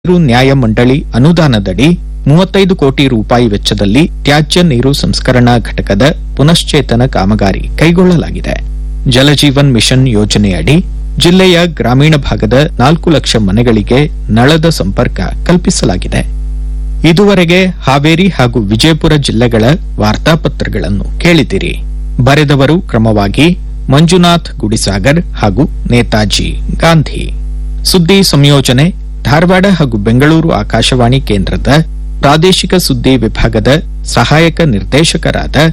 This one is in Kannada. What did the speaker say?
ನೀರು ನ್ಯಾಯ ಮಂಡಳಿ ಅನುದಾನದಡಿ ಮೂವತ್ತೈದು ಕೋಟಿ ರೂಪಾಯಿ ವೆಚ್ಚದಲ್ಲಿ ತ್ಯಾಜ್ಯ ನೀರು ಸಂಸ್ಕರಣಾ ಘಟಕದ ಪುನಶ್ಚೇತನ ಕಾಮಗಾರಿ ಕೈಗೊಳ್ಳಲಾಗಿದೆ ಜಲಜೀವನ್ ಮಿಷನ್ ಯೋಜನೆಯಡಿ ಜಿಲ್ಲೆಯ ಗ್ರಾಮೀಣ ಭಾಗದ ನಾಲ್ಕು ಲಕ್ಷ ಮನೆಗಳಿಗೆ ನಳದ ಸಂಪರ್ಕ ಕಲ್ಪಿಸಲಾಗಿದೆ ಇದುವರೆಗೆ ಹಾವೇರಿ ಹಾಗೂ ವಿಜಯಪುರ ಜಿಲ್ಲೆಗಳ ವಾರ್ತಾಪತ್ರಗಳನ್ನು ಕೇಳಿದಿರಿ ಬರೆದವರು ಕ್ರಮವಾಗಿ ಮಂಜುನಾಥ್ ಗುಡಿಸಾಗರ್ ಹಾಗೂ ನೇತಾಜಿ ಗಾಂಧಿ ಸುದ್ದಿ ಸಂಯೋಜನೆ ಧಾರವಾಡ ಹಾಗೂ ಬೆಂಗಳೂರು ಆಕಾಶವಾಣಿ ಕೇಂದ್ರದ ಪ್ರಾದೇಶಿಕ ಸುದ್ದಿ ವಿಭಾಗದ ಸಹಾಯಕ ನಿರ್ದೇಶಕರಾದ